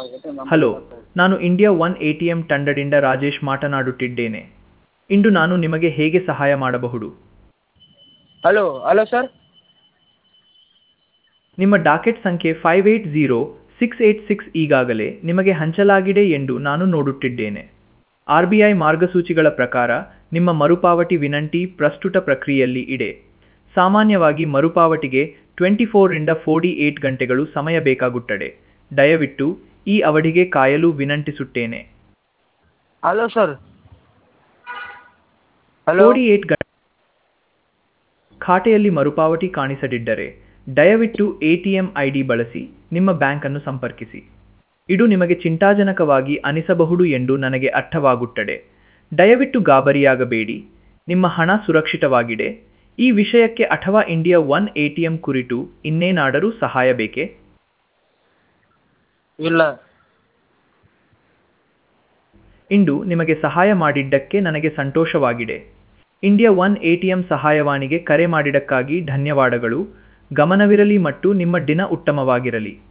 hello ನಾನು India one A T M ತಂಡದಿಂದ ರಾಜೇಶ್ ಮಾತನಾಡುತ್ತಿದ್ದೇನೆ ಇಂದು ನಾನು ನಿಮಗೆ ಹೇಗೆ ಸಹಾಯ ಮಾಡಬಹುದು ಹಲೋ ಹಲೋ ಸರ್ ನಿಮ್ಮ ಡಾಕೆಟ್ ಸಂಖ್ಯೆ five eight zero six eight six ಈಗಾಗಲೇ ನಿಮಗೆ ಹಂಚಲಾಗಿದೆ ಎಂದು ನಾನು ನೋಡುತ್ತಿದ್ದೇನೆ ಆರ್ ಬಿ ಐ ಮಾರ್ಗಸೂಚಿಗಳ ಪ್ರಕಾರ ನಿಮ್ಮ ಮರುಪಾವತಿ ವಿನಂತಿ ಪ್ರಸ್ತುತ ಪ್ರಕ್ರಿಯೆಯಲ್ಲಿ ಇದೆ ಸಾಮಾನ್ಯವಾಗಿ ಮರುಪಾವತಿಗೆ ಟ್ವೆಂಟಿ ಫೋರಿಂದ ಫೋರ್ಟಿ ಏಟ್ ಗಂಟೆಗಳು ಸಮಯ ಬೇಕಾಗುತ್ತದೆ ದಯವಿಟ್ಟು ಈ ಅವಧಿಗೆ ಕಾಯಲು ವಿನಂತಿಸುತ್ತೇನೆ hello sir hello forty eight ಗಂಟೆ ಖಾತೆಯಲ್ಲಿ ಮರುಪಾವತಿ ಕಾಣಿಸದಿದ್ದರೆ ದಯವಿಟ್ಟು A T M I D ಬಳಸಿ ನಿಮ್ಮ ಬ್ಯಾಂಕನ್ನು ಸಂಪರ್ಕಿಸಿ ಇದು ನಿಮಗೆ ಚಿಂತಾಜನಕವಾಗಿ ಅನಿಸಬಹುದು ಎಂದು ನನಗೆ ಅರ್ಥವಾಗುತ್ತದೆ ದಯವಿಟ್ಟು ಗಾಬರಿಯಾಗಬೇಡಿ ನಿಮ್ಮ ಹಣ ಸುರಕ್ಷಿತವಾಗಿದೆ ಈ ವಿಷಯಕ್ಕೆ ಅಥವಾ India one A T M ಕುರಿತು ಇನ್ನೇನಾದರೂ ಸಹಾಯ ಬೇಕೇ ಇಲ್ಲ ಇಂದು ನಿಮಗೆ ಸಹಾಯ ಮಾಡಿದ್ದಕ್ಕೆ ನನಗೆ ಸಂತೋಷವಾಗಿದೆ India one A T M ಸಹಾಯವಾಣಿಗೆ ಕರೆ ಮಾಡಿದ್ದಕ್ಕಾಗಿ ಧನ್ಯವಾದಗಳು ಗಮನವಿರಲಿ ಮತ್ತು ನಿಮ್ಮ ದಿನ ಉತ್ತಮವಾಗಿರಲಿ